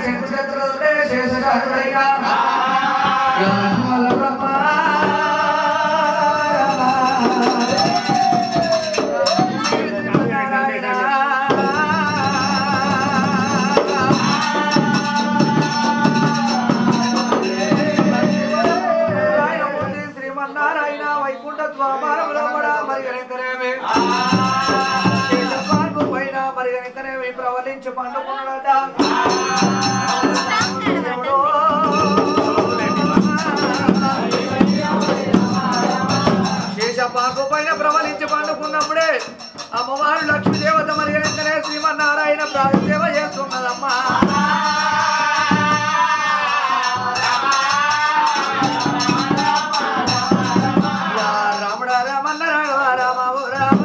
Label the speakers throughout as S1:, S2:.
S1: శంకుచక్రుడే శేషచారుడైనా యామల బ్రహ్మ నారాయణమూర్తి శ్రీమన్నారాయణ వైకుంఠ ద్వాపారములో కూడా మరి వెనకనేమి పార్పు పైన మరి వెనకనేమి ప్రవలించి పండుకున్నాడట శేషపాకు పైన ప్రవలించి పండుకున్నప్పుడే అమ్మవారు లక్ష్మీదేవత మరి వెనకనే శ్రీమన్నారాయణ ప్రాణసేవ చేస్తున్నదమ్మా యా రాముడా రామన్న రాఘవ రామ ఓ రామ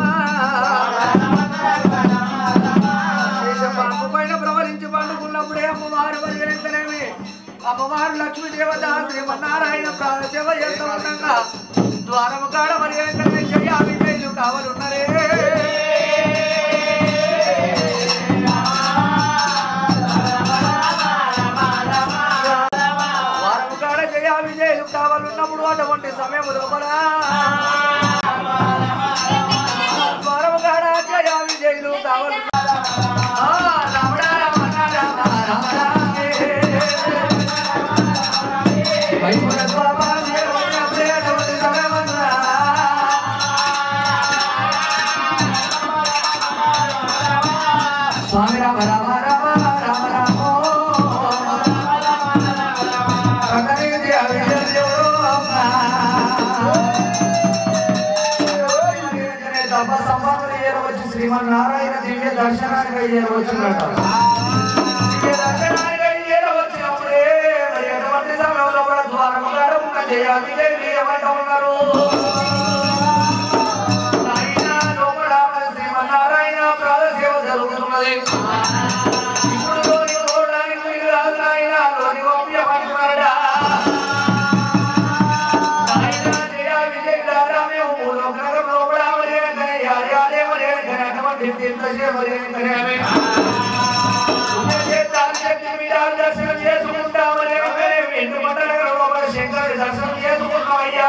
S1: శేషపాకు పైన ప్రవలించి పండుకున్నప్పుడే అమ్మవారు మరి వెనకనేమి అమ్మవారు లక్ష్మీ దేవత శ్రీమన్నారాయణ ప్రాణ సేవ చేస్తూ ఉండగా ద్వారము కాడ మరి వెనకనే చెయ్యాలి జైలు కావాలన్నరే వారము కాడ జయా విజయులు కావాలన్నప్పుడు అటువంటి సమయం లోపల వారము కాడ జయా విజయులు కావాలి రామడా రామణ రామ రామ రామే వైకుంఠ ద్వాపారములో ఉన్నప్పుడే అటువంటి సమయమన్నా. స్వామి రామ రామ రామ రామ రామ కనకదేవి అవిజయో అమ్మ. తప సంపన్నులు ఏరవచ్చు శ్రీమన్నారాయణ దివ్య దర్శనానికి ఏరవచ్చునట దివ్య దర్శనానికి ఏరవచ్చినప్పుడే మరి ఎటువంటి సమయంలో కూడా ద్వారము గడప చేయాలి దేవి ఏమంటూ ఉన్నారు నాయన లోపల మరి శ్రీమన్నారాయణ ప్రాణసేవ జరుగుతున్నది ఇప్పుడు లోని ఓడానికి మీరు రాదు నాయన లోని ఓపియమంటున్నారడా నాయన జయ విజయ రామే మూలోకర లోపల మరి వెంటనే యారి యారే మరి వెంటనే అటువంటి తీర్థ చే మరి వెంటనే దర్శనం చేసుకుంటామని ఎండు మండల లోపల శంకరుడి దర్శనం చేసుకుంటామయ్యా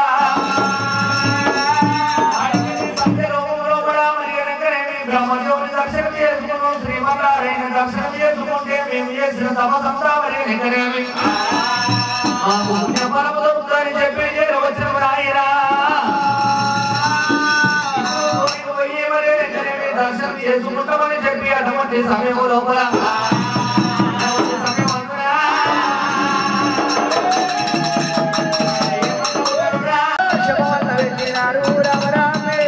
S1: బ్రహ్మదేవుని దర్శనం చేసుకున్నాం శ్రీమన్నారాయణ దర్శనం చేసుకుంటే మేము చేసిన తపసంతా మరి వెంకనేమి మాకు పుణ్య ఫలము దొరుకుతుందని చెప్పి వచ్చిన రాయరా పోయి మరి వెంకనేమి దర్శనం చేసుకుంటామని చెప్పి అటువంటి సమయం లోపల అటువంటి సమయం అందునా శుభవల్ల వెళ్ళినారు రామ రామే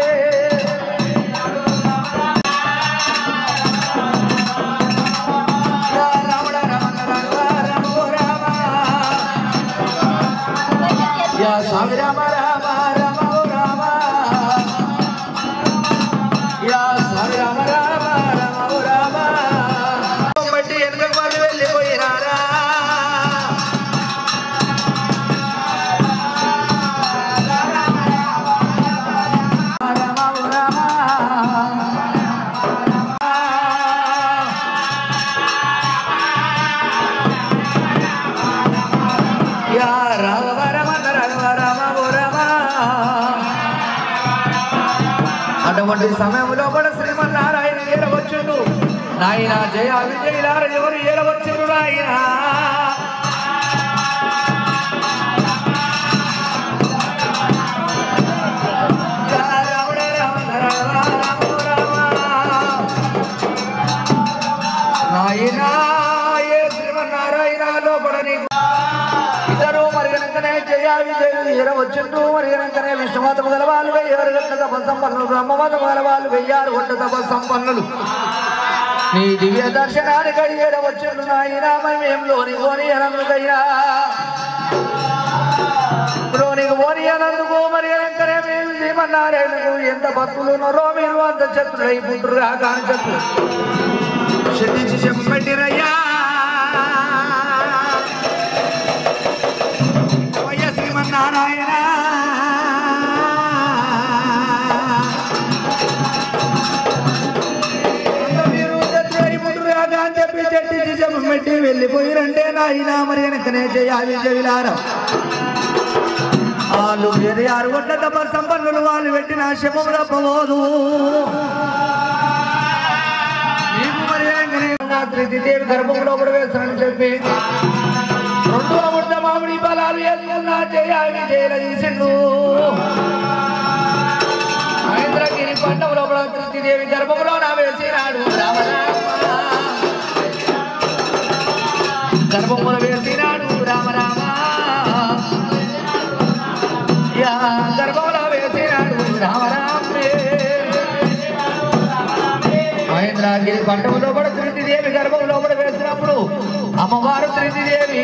S1: రాముడ రామ రామ రామ రామ యా స్వామి రామ రామ రామ ఓ రామ యా స్వామి రామ రామ రామ ఓ రామ బట్టి వెనుక వాళ్ళు వెళ్ళిపోయినారా రామ ఓ రామ యా రామ రామ రామ రామ ఓ రామ అటువంటి సమయంలో కూడా శ్రీమన్నారాయణ ఏడవచ్చుడు నాయన జయ విజయులార ఎవరు ఏడవచ్చుడు నాయన యా రాముడ రామ రామ రామ ఓ రామ నాయన ఏ శ్రీమన్నారాయణ లోపల నీకు ఇద్దరు మరి కనుకనే జయ విజయులు ఎరవచ్చుంటూ మరి కనుకనే విష్ణుమతం గల వాళ్ళు వెయ్యారు గంట తప సంపన్నులు బ్రహ్మమతం గల వాళ్ళు వెయ్యారు గంట తప సంపన్నులు నీ దివ్య దర్శనానికి ఎరవచ్చుండు నాయన మేము లోని పోని అనందుకయ్యా లోనికి పోని అనందుకు మరి కనుకనే మేము శ్రీమన్నారాయణకు ఎంత భక్తులు ఉన్నారో మీరు అంత చతులు అయిపోతురు ఆ కాని చతులు శృతించి చెప్పబట్టిరయ్యా ఓయ శ్రీమన్నారాయణ అంత మీరు చతులు అయిపోతురు ఆ కాని చెప్పి చెట్టించి చెప్పబట్టి పెట్టి వెళ్ళిపోయిరంటే నాయన మరి వెనకనే చేయాలి చెవిలారా వాళ్ళు వేరే ఆరు గొడ్ల తప్ప సంపన్నులు వాళ్ళు పెట్టిన శమము తప్పబోదు నీకు మరి వెనకనే నా త్రిదేవి గర్భంలో కూడా వేస్తానని చెప్పి రెండు ముద్ద మామిడి బలాలు వేసుకున్నా చేయాలి జైల తీసిండు మహేంద్రగిరి పండంలో కూడా త్రిదేవి గర్భంలో నా వేసినాడు రామ రామ. గర్భముల వేసినాడు రామ రామ యా గర్భముల వేసినాడు రామ రామే మహేంద్రగిరి పంటములో కూడా త్రిదేవి గర్భంలో కూడా వేసినప్పుడు అమ్మవారు త్రిదేవి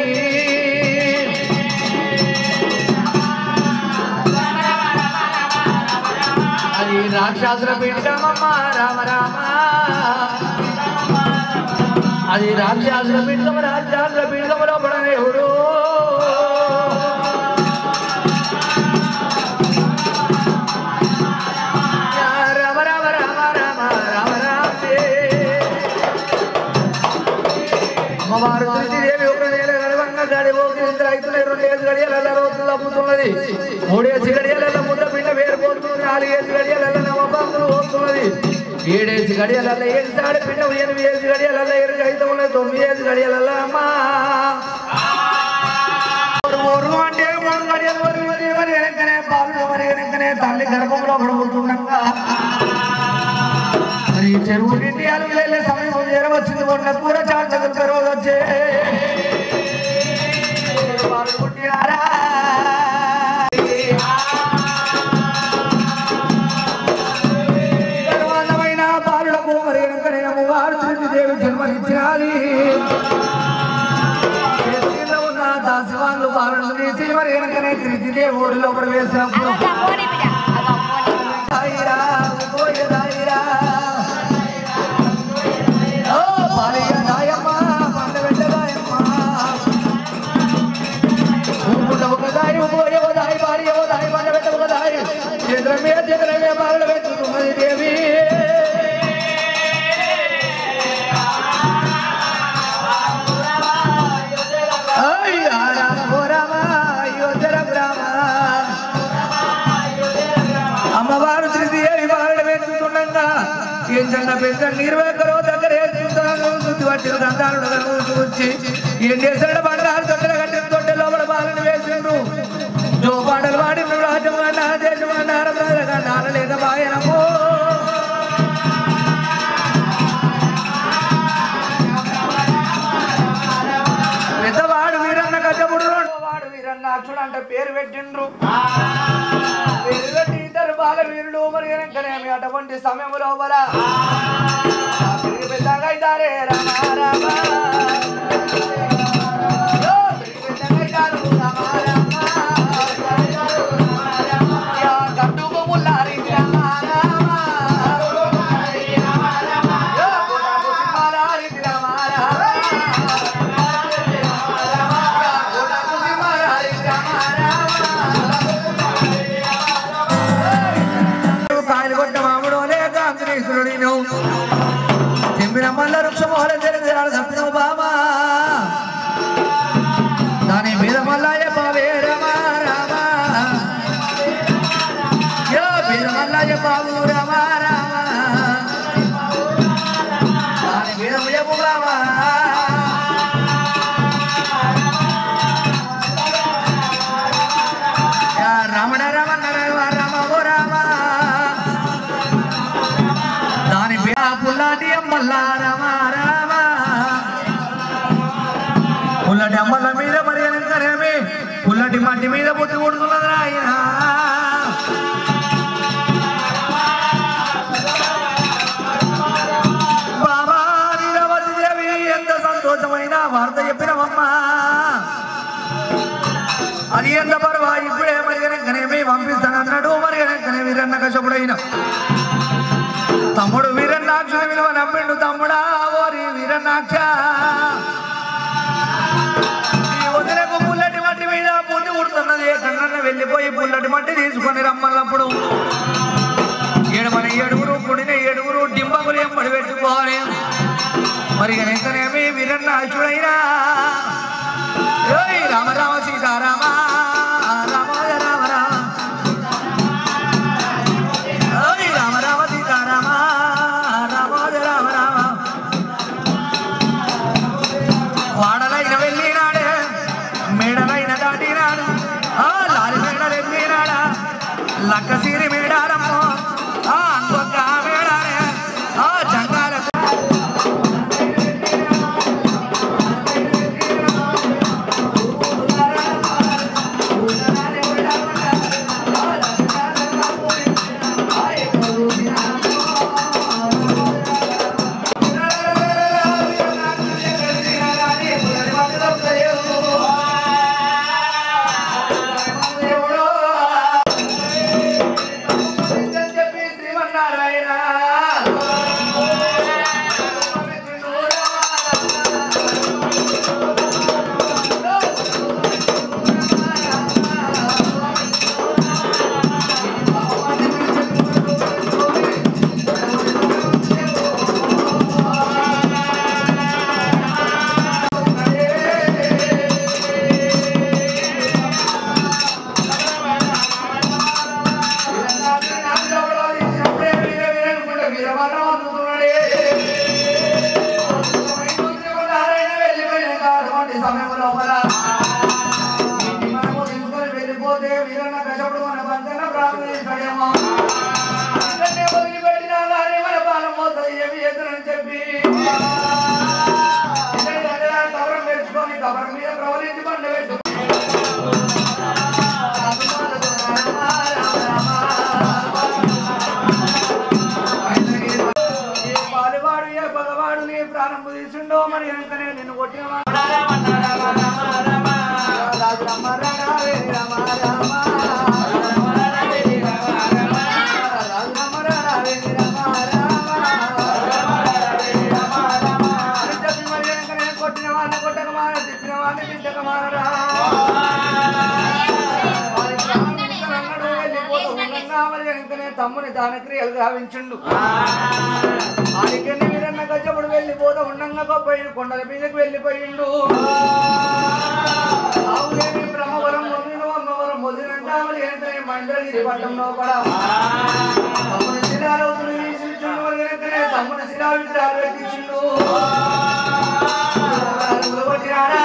S1: అది రాక్షసుల పిండమమ్మ రామ రామ అది రాక్షసుల పిండము రాక్షసుల పిండములో పడనేవుడు రామ రామ రామ రామ రామ రామే అమ్మవారు తులసిదేవి ఒక నేల గడవంగా గడిపోకి ఇద్దరు ఐదులు రెండేసి గడియల రోజులు అమ్ముతున్నది మూడేసి గడియల ముద్ద పిండ వేరుపోతుంది నాలుగేసి గడియల నవబాబులు పోతున్నది ఏడేసి గడియల ఏడు సాడి పిండ ఎనిమిది ఏసి గడియల ఎరుగు అయితే ఉన్నది తొమ్మిది ఏసి గడియల అమ్మా మూడు అంటే మూడు గడియలు మరి మరి మరి వెనకనే పాలు మరి వెనకనే తల్లి గర్భంలో పడుకుంటుండగా మరి చెరువు నిండి అలుగు వెళ్ళే సమయం చేరవచ్చింది మొన్న కూర చాటకు రోజు వచ్చే పాలు పుట్టినారా? గర్వాంధమైన బాలులకు మరి వెనకనే అమ్మవారు దేవి జన్మనిచ్చినాది కింద ఉన్న దాసివాళ్ళు బాలను తీసి మరి వెనకనే త్రిదేవి ఊరిలో ప్రవేశించినప్పుడు దాయిరా, పోయ దాయిరా. ఓ బాలయ్య దాయమ్మ, పండ పెట్ట దాయమ్మ. ఊపుట ఒక దాయి, పోయ ఒక దాయి, బాలి ఒక దాయి, పండ పెట్ట ఒక దాయి. చేతుల మీద చేతుల మీద బాలలు పెట్టుకున్నది దేవి అయ్య రామ ఓ రామ, అయోధ్య రామ అమ్మవారు శ్రీదేవి బాలను పెంచుతుండగా ఏం చిన్న పెద్ద నిర్వేకరో దగ్గర చూస్తాను శుద్ధి పట్టిన గంధాలు చూచి ఏం చేశాడు బండారు తొట్టెల కట్టిన తొట్టె లోపల బాలను వేసిండ్రు జో పాటలు పాడిన రాజమన్న దేశమన్న నార లేక బాయనమో పెద్దవాడు వీరన్న గజముడు వాడు వీరన్న అక్షుడు అంటే పేరు పెట్టిండ్రు పేరు పెట్టి ఇద్దరు బాల వీరుడు మరి వెనకనేమి అటువంటి సమయం లోపల ఆ పెరిగి పెద్దగా ఇదారే రామ రామ యో, పెరిగి పెద్దగా ఇదారు రామ రామ. యా, కట్టుకు ముల్లారి రామ రామ. యో, గులాబు సింహాలారి రామ రామ. కాయలు కొట్ట మామిడు అనేక అంతరీశ్వరుడు నువ్వు తెంపిన మల్ల వృక్షమోహన తెలిసి తప్పినవు బాబా దాని మీద మల్లాయ బావే రమ రామ యో మీద మల్లాయ బాబు రమ రామ దాని మీద ముయము బాబా యా రమణ రమణ రామ ఓ రామ దాని పేరు పుల్లాటి అమ్మల్ల రామ రామ పుల్లటి అమ్మల మీద మరి వెనకనేమి పుల్లటి మట్టి మీద పుట్టి కొడుతున్నది ఆయన బాబా నీలవతి దేవి ఎంత సంతోషమైన వార్త చెప్పినవమ్మా అది ఎంత పర్వా ఇప్పుడే మరి వెనకనేమి పంపిస్తానన్నాడు మరి వెనకనే వీరన్న కశపుడైన తమ్ముడు వీరన్నాక్షుని విలువ నమ్మిండు తమ్ముడా ఓరి వీరన్నాక్ష ఈ వదిలకు పుల్లటి మట్టి మీద పుట్టి ఉడుతున్నది ఎక్కడన్నా వెళ్ళిపోయి పుల్లటి మట్టి తీసుకొని రమ్మన్నప్పుడు ఏడుమని ఏడుగురు కుడిన ఏడుగురు డింబకులు ఎంబడి పెట్టుకోవాలి మరి వెంటనేమి వీరన్నాచుడైనా ఏయ్ రామ రామ సీతారామ రామ రామ రామ ఏయ్ రామ రామ సీతారామ రామ రామ రామ వాడలైన వెళ్ళినాడే మేడలైన దాటినాడు ఆ లాలి మేడలు వెళ్ళినాడా లక్క సీరి మేడారమ్మో ఆ అంగొక్క మేడారే ఆ జంగాల వెళ్ళిపోతే వీరన్న కష్టపడు మన బంధన ప్రారంభించడేమో ఇక్కడనే వదిలిపెట్టినా కానీ మన పాలన పోతుంది ఏమి ఎదురని చెప్పి ఇక్కడి దగ్గర కవరం పెట్టుకొని కవరం మీద ప్రవలించి పండు పెట్టు ఏ పాలువాడు ఏ పగవాడు నీ ప్రాణం తీసిండో మరి వెంటనే నిన్ను కొట్టిన కొట్టిన వాడిని కొట్టక మార తిట్టిన వాడిని తిట్టక మారరా వారి ప్రాణములు వెళ్ళిపోతూ ఉండగా మరి వెంటనే తమ్ముని దాన క్రియలు గావించుండు ఆడికని వీరన్న గజముడు వెళ్ళిపోతూ ఉండంగా గొప్పైన కొండల మీదకి వెళ్ళిపోయిండు ఆవులేని బ్రహ్మవరం మొదలు అమ్మవరం మొదలంటా మరి వెంటనే మండలిగిరి పట్టంలో కూడా తమ్ముని శిలారవుతులు వీసించుండు మరి వెంటనే తమ్ముని శిలా విగ్రహాలు పెట్టించిండు కొట్టినాడా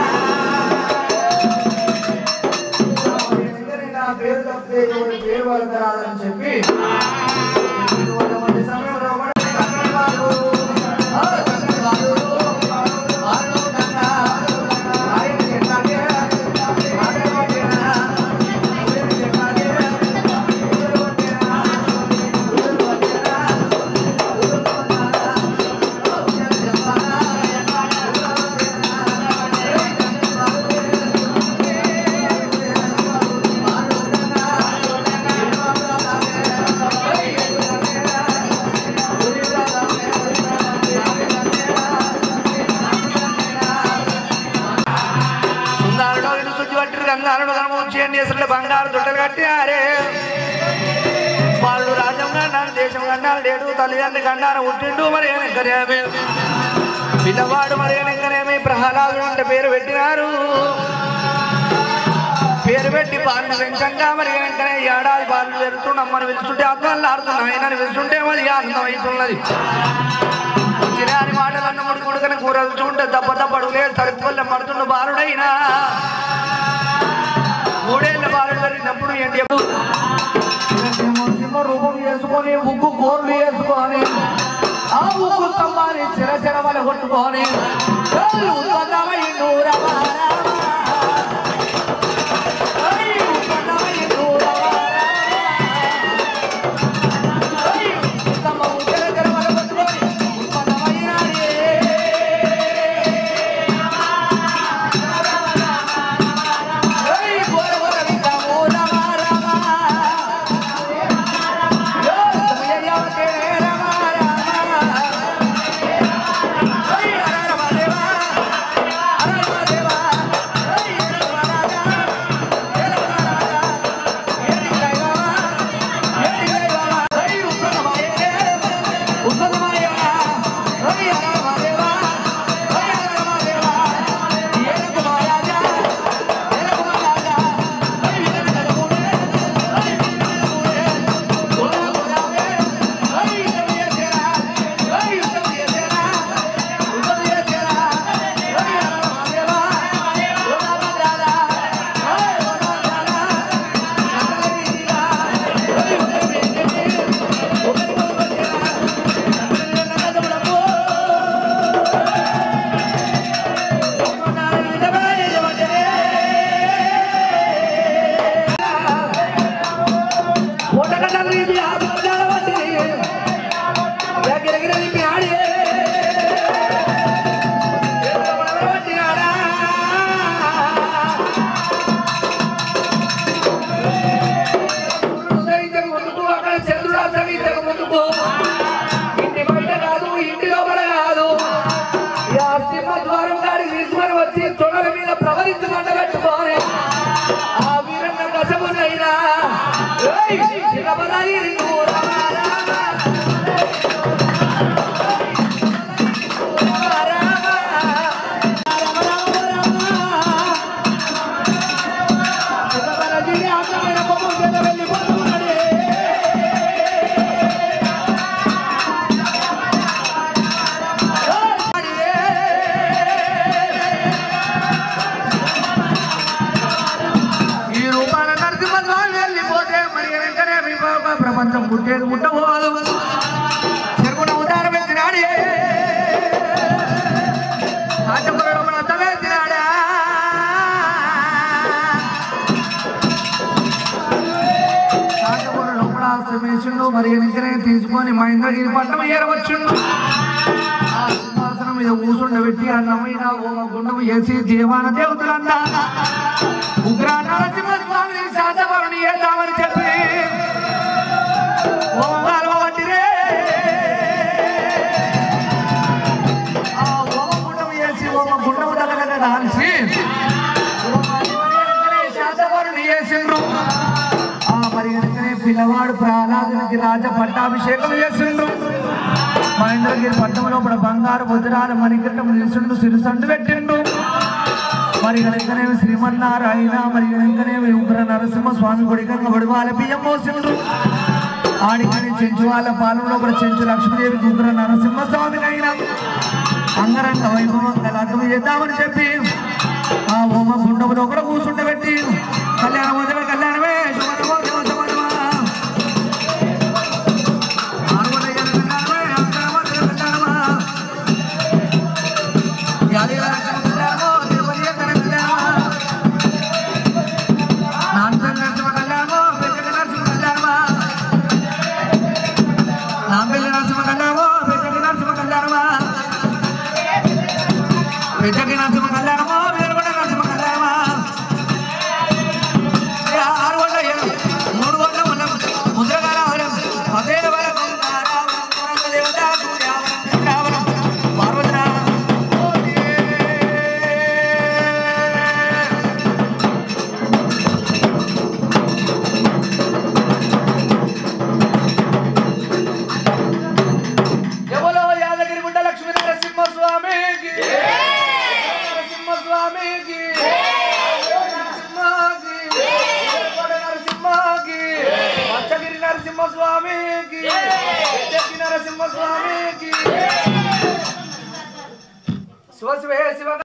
S1: నా పేరు తప్పితే ఎవరి పేరు వరదరాదని చెప్పి కొంతమంది సమయంలో కూడా కన్నడ వాళ్ళు, ఆ, కన్నడ వాళ్ళు, వాళ్ళు కన్న, ఆయన చెప్పాలి, మాట కొట్టినా, ఊరిని చెప్పాలి, ఊరు కొట్టినా, ఊరు కొట్టినా, ఊరు కొట్టినా, ఊరు చెప్పాలా, సుందారుడు ఇటు శుద్ధి పట్టి గంగారుడు కనమూర్చేయండి అసలు బంగారు దుట్టలు కట్టారే వాళ్ళు రాజ్యం కన్నాను దేశం కన్నాను లేడు తల్లిదండ్రి కన్నాను పుట్టిండు మరి వెనకనేమి పిల్లవాడు మరి వెనకనేమి ప్రహ్లాదుడు అంటే పేరు పెట్టినారు పేరు పెట్టి పాలన పెంచంగా మరి వెనకనే ఏడాది పాలన పెరుగుతుండు అమ్మని పిలుస్తుంటే ఆత్మలు ఆడుతున్నా ఆయనని పిలుస్తుంటే మరి ఆనందం అవుతున్నది చిరాని మాటలన్న ముడి కొడుకని కూరలు చూంటే దెబ్బ దబ్బడులే తలుపుకొల్ల పడుతున్న బాలుడైనా మూడేళ్ల బాలుడు జరిగినప్పుడు ఏంటి సింహ రూపం చేసుకొని ఉగ్గు కోర్లు వేసుకొని ఆ ఉగ్గు స్తంభాన్ని చిర చిరవల కొట్టుకొని ఉత్పన్నమైండు రమ దేవా మీ బాబా ప్రపంచం పుట్టేది పుట్టబోదు చెరుకున ఉదారం ఎత్తినాడే కాచపురంలో మన అత్తమే ఎత్తినాడా కాచపురంలో కూడా శ్రమించిండు మరి వెనుకనే తీసుకొని మా ఇంద్రగిరి పట్టణం ఏరవచ్చుండు ఆ సింహాసనం మీద కూసుండబెట్టి అన్నమైన ఓమ గుండము వేసి దేవాన దేవతలన్నా ఉగ్ర నరసింహస్వామిని శాతవరుని ఏదామని చెప్పి ఓమాలు వట్టిరే ఆ ఓమ గుండము వేసి ఓమ గుండము దగ్గర దాల్చి శాతవరుని వేసిండ్రు ఆ మరి వెనుకనే పిల్లవాడు ప్రహ్లాదునికి రాజ పట్టాభిషేకం చేసిండ్రు మహేంద్రగిరి పట్టణంలో ఇప్పుడు బంగారు వజ్రాలు మణికట్టం నిలుచుండు సిరిసండు పెట్టిండు మరి వెనకనే శ్రీమన్నారాయణ మరి వెనకనే ఉగ్ర నరసింహ స్వామి గుడికంగా వడివాల బియ్యం మోసిండ్రు ఆడికని చెంచు వాళ్ళ పాలనలో కూడా చెంచు లక్ష్మీదేవికి ఉగ్ర నరసింహ స్వామికి అయినా అంగరంగ వైభవంగా లగ్నం చేద్దామని చెప్పి ఆ హోమ గుండములో కూడా కూర్చుండబెట్టి కళ్యాణ వదిన కళ్యాణమే శుభనమో దేవ శుభనమా ఆరువలయ్య కళ్యాణమే అంకరమో దేవ కళ్యాణమా యాదిగార కళ్యాణమో దేవయ్య కళ్యాణమా నాన్సన్ నరసింహ కళ్యాణమో పెద్దక నరసింహ కళ్యాణమా నాంబెల్లి నరసింహ కళ్యాణమో పెద్దక నరసింహ కళ్యాణమా పెద్దకి నరసింహ కళ్యాణమో వేరుగొండ నరసింహ కళ్యాణమా ఏ ఆరు వందల ఏడు మూడు వందల వనం ముద్రగాల వనం పదేల వరకు నారావణం పురంగ దేవత సూర్యావనం చంద్రావనం పార్వతరావనం ఎవలో యాదగిరి గుండ లక్ష్మీ నరసింహ స్వామికి నరసింహ స్వామికి నరసింహకి ఏర్పడ నరసింహకి పచ్చగిరి నరసింహ స్వామికి పెద్దకి నరసింహ స్వామికి శివ శివ శివ